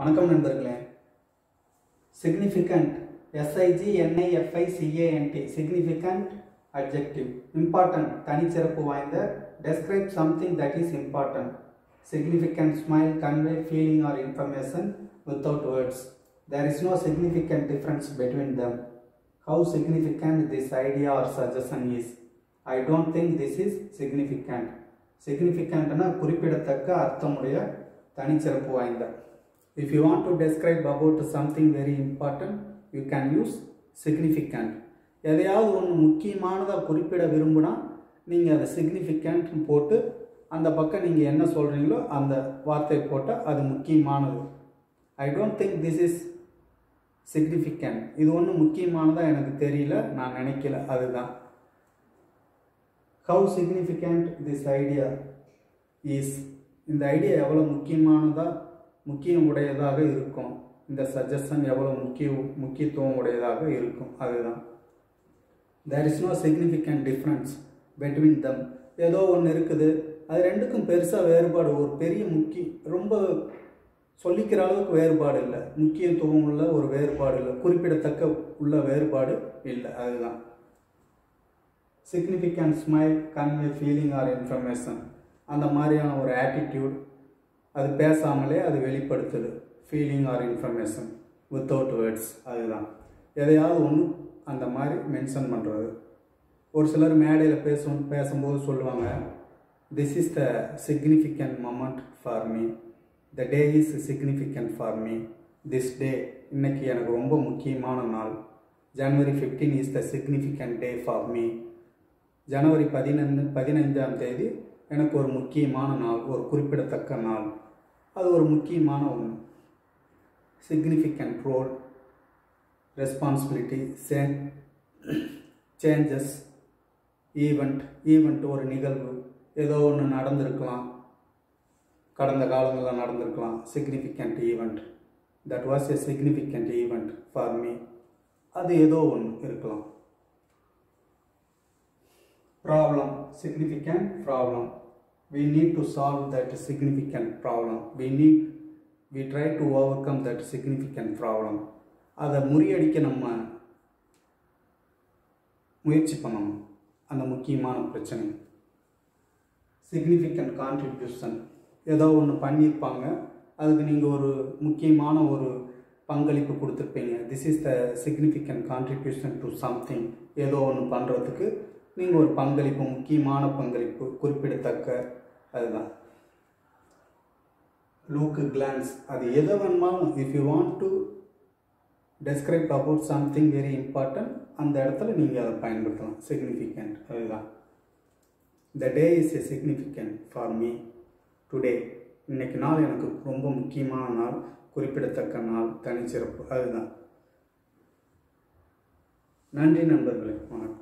வணக்கம் நண்பர்களே significant S I G N I F I C A N T significant adjective important தனிச்சிறப்பு வாய்ந்த describe something that is important significant smile convey feeling or information without words there is no significant difference between them how significant this idea or suggestion is I don't think this is significant சிக்னிஃபிகண்ட்னா குறிப்பிடத்தக்க அர்த்தமுடைய தனிச்சிறப்பு வாய்ந்த if you want to describe about something very important you can use significant எதையாவது ஒன்று முக்கியமானதாக குறிப்பிட விரும்புனா நீங்கள் அதை சிக்னிஃபிகண்ட் போட்டு அந்த பக்கம் நீங்கள் என்ன சொல்கிறீங்களோ அந்த வார்த்தை போட்டால் அது முக்கியமானது I don't think this is significant இது ஒன்றும் முக்கியமானதாக எனக்கு தெரியல நான் நினைக்கல அதுதான் how significant this idea is இந்த ஐடியா எவ்வளோ முக்கியமானதாக முக்கியம் உடையதாக இருக்கும் இந்த சஜஷன் எவ்வளோ முக்கிய முக்கியத்துவம் உடையதாக இருக்கும் அதுதான் there is no significant difference between them ஏதோ ஒன்று இருக்குது அது ரெண்டுக்கும் பெருசாக வேறுபாடு ஒரு பெரிய முக்கிய ரொம்ப சொல்லிக்கிற அளவுக்கு வேறுபாடு இல்லை முக்கியத்துவம் உள்ள ஒரு வேறுபாடு இல்லை குறிப்பிடத்தக்க உள்ள வேறுபாடு இல்லை அதுதான் significant smile convey feeling or information அந்த மாதிரியான ஒரு ஆட்டிடியூட் அது பேசாமலே அது வெளிப்படுத்துது feeling or information without words அதுதான் எதையாவது ஒன்று அந்த மாதிரி மென்ஷன் பண்ணுறது ஒரு சிலர் மேடையில் பேசும் பேசும்போது சொல்லுவாங்க this is the significant moment for me the day is significant for me this day இன்னைக்கு எனக்கு ரொம்ப முக்கியமான நாள் January fifteen is the significant day for me ஜனவரி பதினொன்று பதினைஞ்சாம் தேதி எனக்கு ஒரு முக்கியமான நாள் ஒரு குறிப்பிடத்தக்க நாள் அது ஒரு முக்கியமான ஒன்று சிக்னிஃபிகண்ட் ரோல் ரெஸ்பான்சிபிலிட்டி சே சேஞ்சஸ் ஈவெண்ட் ஈவெண்ட் ஒரு நிகழ்வு ஏதோ ஒன்று நடந்திருக்கலாம் கடந்த காலங்களில் நடந்திருக்கலாம் significant event that was a significant event for me அது ஏதோ ஒன்று இருக்கலாம் problem significant problem we need to solve that significant problem we need we try to overcome that significant problem அதை முறியடிக்க நம்ம முயற்சி பண்ணணும் அந்த முக்கியமான பிரச்சனை சிக்னிஃபிகண்ட் கான்ட்ரிபியூஷன் ஏதோ ஒன்று பண்ணியிருப்பாங்க அதுக்கு நீங்கள் ஒரு முக்கியமான ஒரு பங்களிப்பு கொடுத்துருப்பீங்க this is the significant contribution to something ஏதோ ஒன்று பண்ணுறதுக்கு நீங்கள் ஒரு பங்களிப்பு முக்கியமான பங்களிப்பு குறிப்பிடத்தக்க அதுதான் லூக்கு கிளான்ஸ் அது எதை வேணுமாலும் if you want to describe about something very important அந்த இடத்துல நீங்கள் அதை பயன்படுத்தலாம் சிக்னிஃபிகண்ட் அதுதான் the day is a significant for me today இன்னைக்கு நாள் எனக்கு ரொம்ப முக்கியமான நாள் குறிப்பிடத்தக்க நாள் தனிச்சிறப்பு அதுதான் நன்றி நண்பர்களே வணக்கம்